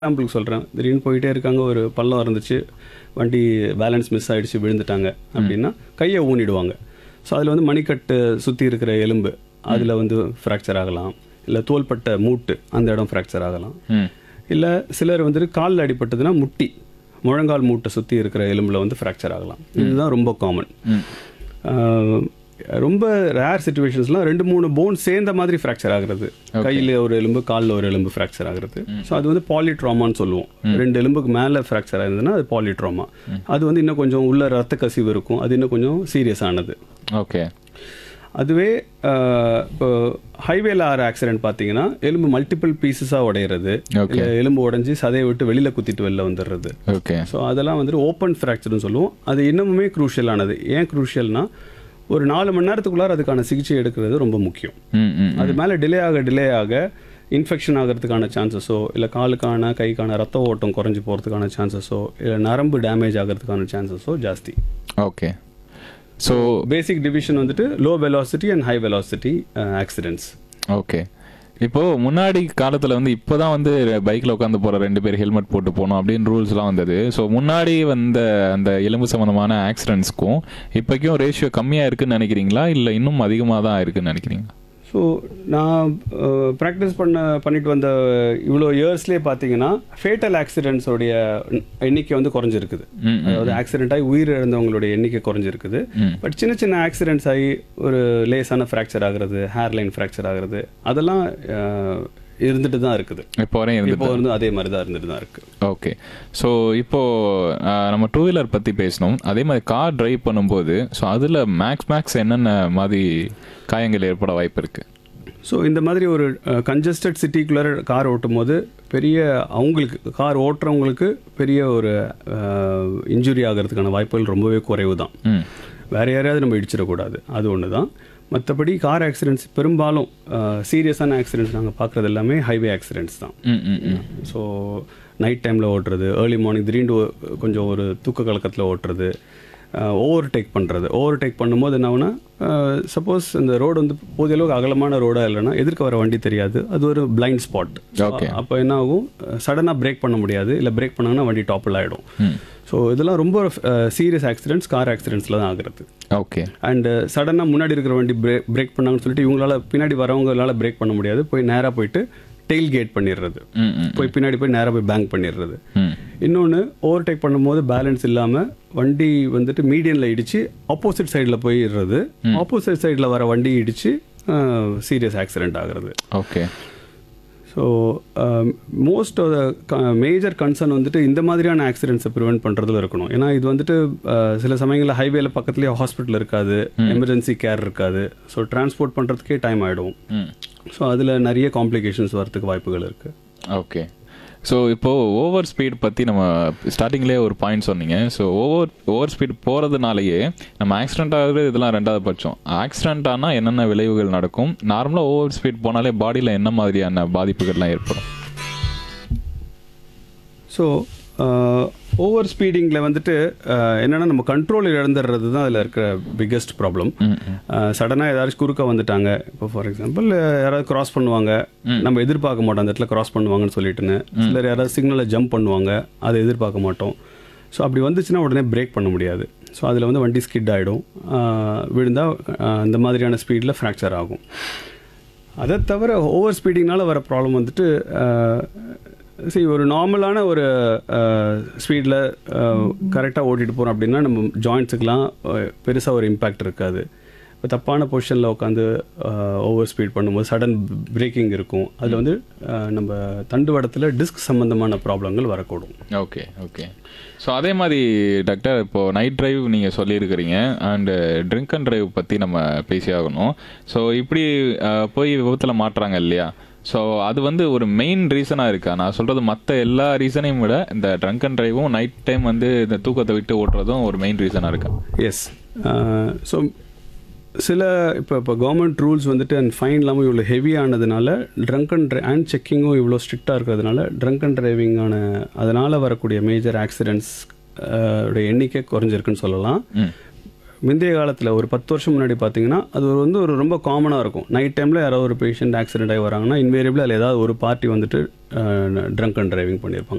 எக்ஸாம்பிளுக்கு சொல்கிறேன் திடீர்னு போயிட்டே இருக்காங்க ஒரு பள்ளம் இருந்துச்சு வண்டி பேலன்ஸ் மிஸ் ஆயிடுச்சு விழுந்துட்டாங்க அப்படின்னா கையை ஊனிடுவாங்க ஸோ அதில் வந்து மணிக்கட்டு சுற்றி இருக்கிற எலும்பு அதில் வந்து ஃப்ராக்சர் ஆகலாம் இல்லை தோள்பட்ட மூட்டு அந்த இடம் ஃப்ராக்சர் ஆகலாம் ம் இல்லை சிலர் வந்துட்டு காலில் அடிபட்டதுன்னா முட்டி முழங்கால் மூட்டை சுற்றி இருக்கிற எலும்பில் வந்து ஃப்ராக்சர் ஆகலாம் இதுதான் ரொம்ப காமன் ம் ரொம்ப ரேர் சுச்சுவேஷன்ஸ்லாம் ரெண்டு மூணு போன் சேர்ந்த மாதிரி ஃப்ராக்சர் ஆகுறது கையில் ஒரு எலும்பு காலில் ஒரு எலும்பு ஃப்ராக்சர் ஆகுறது ஸோ அது வந்து பாலிட்ராமான்னு சொல்லுவோம் ரெண்டு எலும்புக்கு மேலே ஃப்ராக்சர் ஆயிருந்ததுன்னா அது பாலிட்ராமா அது வந்து இன்னும் கொஞ்சம் உள்ள ரத்த கசிவு இருக்கும் அது இன்னும் கொஞ்சம் சீரியஸ் ஆனது ஓகே அதுவே அஹ், இப்போ ஹைவேல ஆற ஆக்சிடென்ட் பார்த்தீங்கன்னா எலும்பு மல்டிபிள் பீசஸாக உடையிறது Okay. இல்ல எலும்பு உடைஞ்சி சதையை விட்டு வெளியில் குத்திட்டு வெளில வந்துடுறது ஓகே ஸோ அதெல்லாம் வந்துட்டு ஓப்பன் ஃப்ராக்சர்னு சொல்லுவோம் அது இன்னமுமே க்ரூஷியலானது ஏன் க்ரூஷியல்னா ஒரு நாலு மணி நேரத்துக்குள்ளார அதுக்கான சிகிச்சை எடுக்கிறது ரொம்ப முக்கியம் ம் ம் அது மேலே டிலே ஆக டிலே ஆக இன்ஃபெக்ஷன் ஆகிறதுக்கான சான்சஸோ இல்லை காலுக்கான கைக்கான ரத்த ஓட்டம் குறைஞ்சி போகிறதுக்கான சான்சஸோ இல்லை நரம்பு டேமேஜ் ஆகிறதுக்கான சான்சஸோ ஜாஸ்தி ஓகே ஸோ பேசிக் டிவிஷன் வந்துட்டு low velocity and high velocity accidents okay இப்போ முன்னாடி காலத்துல வந்து இப்போதான் வந்து பைக்ல உட்காந்து போற ரெண்டு பேர் ஹெல்மெட் போட்டு போகணும் அப்படின்னு ரூல்ஸ்லாம் வந்தது ஸோ முன்னாடி வந்த அந்த எலும்பு சம்பந்தமான ஆக்சிடென்ட்ஸ்க்கும் இப்போக்கும் ரேஷியோ கம்மியா இருக்குன்னு நினைக்கிறீங்களா இல்லை இன்னும் அதிகமாக தான் இருக்குன்னு நினைக்கிறீங்களா ஸோ நான் ப்ராக்டிஸ் பண்ண பண்ணிட்டு வந்த இவ்வளோ இயர்ஸ்லேயே பார்த்தீங்கன்னா ஃபேட்டல் ஆக்சிடென்ட்ஸோடைய எண்ணிக்கை வந்து குறைஞ்சிருக்குது ம், ம். அதாவது ஆக்சிடென்ட் ஆகி உயிர் இழந்தவங்களுடைய எண்ணிக்கை குறைஞ்சிருக்குது ம். பட் சின்ன சின்ன ஆக்சிடென்ட்ஸ் ஆகி ஒரு லேசான ஃப்ராக்சர் ஆகுறது ஹேர் லைன் ஃப்ராக்சர் ஆகுறது அதெல்லாம் அஹ், இருந்துட்டு தான் இருக்குது இப்போ வரையும் இருந்து இப்போ வந்து அதே மாதிரி தான் இருந்துட்டு தான் இருக்குது ஓகே ஸோ இப்போ அஹ், நம்ம டூ வீலர் பற்றி பேசணும் அதே மாதிரி கார் டிரைவ் பண்ணும்போது ஸோ அதில் மேக்ஸ் மேக்ஸ் என்னென்ன மாதிரி காயங்கள் ஏற்பட வாய்ப்பு இருக்கு ஸோ இந்த மாதிரி ஒரு கன்ஜஸ்டட் சிட்டிக்குள்ளே கார் ஓட்டும் போது பெரிய அவங்களுக்கு கார் ஓட்டுறவங்களுக்கு பெரிய ஒரு இன்ஜுரி ஆகிறதுக்கான வாய்ப்புகள் ரொம்பவே குறைவு தான் ம் வேற யாரையாவது நம்ம இடிச்சிடக்கூடாது அது ஒன்று தான் மற்றபடி கார் ஆக்சிடென்ட்ஸ் பெரும்பாலும் சீரியஸான ஆக்சிடென்ட்ஸ் நாங்கள் பார்க்குறது எல்லாமே ஹைவே ஆக்சிடென்ட்ஸ் தான் ம் ம் ம் ஸோ நைட் டைமில் ஓட்டுறது ஏர்லி மார்னிங் திடீர்னு ஒ- கொஞ்சம் ஒரு தூக்க கலக்கத்தில் ஓட்டுறது ஓவர் டேக் பண்ணுறது ஓவர் டேக் பண்ணும்போது என்ன ஆகுனா சப்போஸ் இந்த ரோடு வந்து போதிய அளவுக்கு அகலமான ரோடாக இல்லைன்னா எதிர்க்க வர வண்டி தெரியாது அது ஒரு பிளைண்ட் ஸ்பாட் Okay. அப்போ என்ன ஆகும் சடனாக பிரேக் பண்ண முடியாது இல்லை பிரேக் பண்ணாங்கன்னா வண்டி டாப்பில் ஆகிடும் ம் ஸோ இதெல்லாம் ரொம்ப சீரியஸ் ஆக்சிடென்ட்ஸ் கார் ஆக்சிடென்ட்ஸில் தான் ஆகுறது ஓகே அண்டு சடனாக முன்னாடி இருக்கிற வண்டி பிரேக் பிரேக் பண்ணாங்கன்னு சொல்லிட்டு இவங்களால பின்னாடி வரவங்களால பிரேக் பண்ண முடியாது போய் நேராக போயிட்டு டெயில் கேட் பண்ணிடுறது ம் ம் போய் பின்னாடி போய் நேராக போய் பேங்க் பண்ணிடுறது ம் இன்னொன்று ஓவர் டேக் பண்ணும்போது பேலன்ஸ் இல்லாமல் வண்டி வந்துட்டு மீடியனில் இடித்து ஆப்போசிட் சைடில் போயிடுறது ஆப்போசிட் சைடில் வர வண்டி இடித்து சீரியஸ் ஆக்சிடென்ட் ஆகுறது okay so most of the major concern வந்துட்டு இந்த மாதிரியான ஆக்சிடென்ட்ஸை ப்ரிவெண்ட் பண்ணுறதுல இருக்கணும் ஏன்னா இது வந்துட்டு uh, சில சமயங்களில் ஹைவேல பக்கத்துலேயே ஹாஸ்பிட்டல் இருக்காது எமர்ஜென்சி கேர் இருக்காது ஸோ டிரான்ஸ்போர்ட் பண்ணுறதுக்கே டைம் ஆகிடும் ம் ஸோ அதில் நிறைய காம்ப்ளிகேஷன்ஸ் வரதுக்கு வாய்ப்புகள் இருக்குது ஓகே ஸோ இப்போ ஓவர் ஸ்பீட் பற்றி நம்ம ஸ்டார்டிங்லேயே ஒரு பாயிண்ட் சொன்னீங்க ஸோ ஓவர் ஓவர் ஸ்பீட் போகிறதுனாலயே நம்ம ஆக்சிடென்ட் ஆகுறது இதெல்லாம் ரெண்டாவது பட்சம் ஆக்சிடென்ட் ஆனால் என்னென்ன விளைவுகள் நடக்கும் நார்மலாக ஓவர் ஸ்பீட் போனாலே பாடியில் என்ன மாதிரியான பாதிப்புகள்லாம் ஏற்படும் ஸோ ஓவர் ஸ்பீடிங்கில் வந்துட்டு uh, என்னன்னா நம்ம கண்ட்ரோல் இழந்துடுறது தான் அதில் இருக்கிற பிக்கெஸ்ட் ப்ராப்ளம் ம் ம் சடனாக ஏதாச்சும் குறுக்க வந்துட்டாங்க இப்போ ஃபார் எக்ஸாம்பிள் யாராவது கிராஸ் பண்ணுவாங்க நம்ம எதிர்பார்க்க மாட்டோம் அந்த இடத்துல கிராஸ் பண்ணுவாங்கன்னு சொல்லிட்டுன்னு சிலர் யாராவது சிக்னலை ஜம்ப் பண்ணுவாங்க அதை எதிர்பார்க்க மாட்டோம் ஸோ அப்படி வந்துச்சுன்னா உடனே பிரேக் பண்ண முடியாது ஸோ அதில் வந்து வண்டி ஸ்கிட் ஆகிடும் விழுந்தால் இந்த மாதிரியான ஸ்பீடில் ஃப்ராக்சர் ஆகும் அதை தவிர ஓவர் ஸ்பீடிங்னால வர ப்ராப்ளம் வந்துட்டு சரி ஒரு நார்மலான ஒரு ஸ்பீடில் கரெக்டாக ஓட்டிட்டு போகிறோம் அப்படின்னா நம்ம ஜாயிண்ட்ஸுக்கெலாம் பெருசாக ஒரு இம்பேக்ட் இருக்காது இப்போ தப்பான பொசிஷனில் உட்காந்து ஓவர் ஸ்பீட் பண்ணும்போது சடன் பிரேக்கிங் இருக்கும் அதில் வந்து அஹ், நம்ம தண்டுவடத்தில் டிஸ்க் சம்மந்தமான ப்ராப்ளங்கள் வரக்கூடும் ஓகே ஓகே ஸோ அதே மாதிரி டாக்டர் இப்போ நைட் டிரைவ் நீங்கள் சொல்லியிருக்கிறீங்க அண்டு ட்ரிங்க் அண்ட் டிரைவ் பற்றி நம்ம பேசி ஆகணும் ஸோ இப்படி அஹ், போய் விபத்தில் மாட்டுறாங்க இல்லையா ஸோ அது வந்து ஒரு மெயின் ரீசனாக இருக்கா நான் சொல்கிறது மற்ற எல்லா ரீசனையும் விட இந்த ட்ரங்க் அண்ட் டிரைவும் நைட் டைம் வந்து இந்த தூக்கத்தை விட்டு ஓட்டுறதும் ஒரு மெயின் ரீசனாக இருக்கா எஸ் ஸோ சில இப்போ இப்போ கவர்மெண்ட் ரூல்ஸ் வந்துட்டு அண்ட் ஃபைன் இல்லாமல் இவ்வளோ ஹெவி ஆனதுனால ட்ரங்க் அண்ட் அண்ட் செக்கிங்கும் இவ்வளோ ஸ்ட்ரிக்டாக இருக்கிறதுனால ட்ரங்க் அண்ட் டிரைவிங்கான அதனால் வரக்கூடிய மேஜர் ஆக்சிடென்ட்ஸ் உடைய எண்ணிக்கை குறைஞ்சிருக்குன்னு சொல்லலாம் ம் முந்தைய காலத்தில் ஒரு பத்து வருஷம் முன்னாடி பார்த்தீங்கன்னா அது ஒரு வந்து ஒரு ரொம்ப காமனாக இருக்கும் நைட் டைமில் யாராவது ஒரு பேஷண்ட் ஆக்சிடென்ட் ஆகி வராங்கன்னா இன்வேரியபிள் அதில் ஏதாவது ஒரு பார்ட்டி வந்துட்டு ட்ரங்க் அண்ட் டிரைவிங் பண்ணியிருப்பாங்க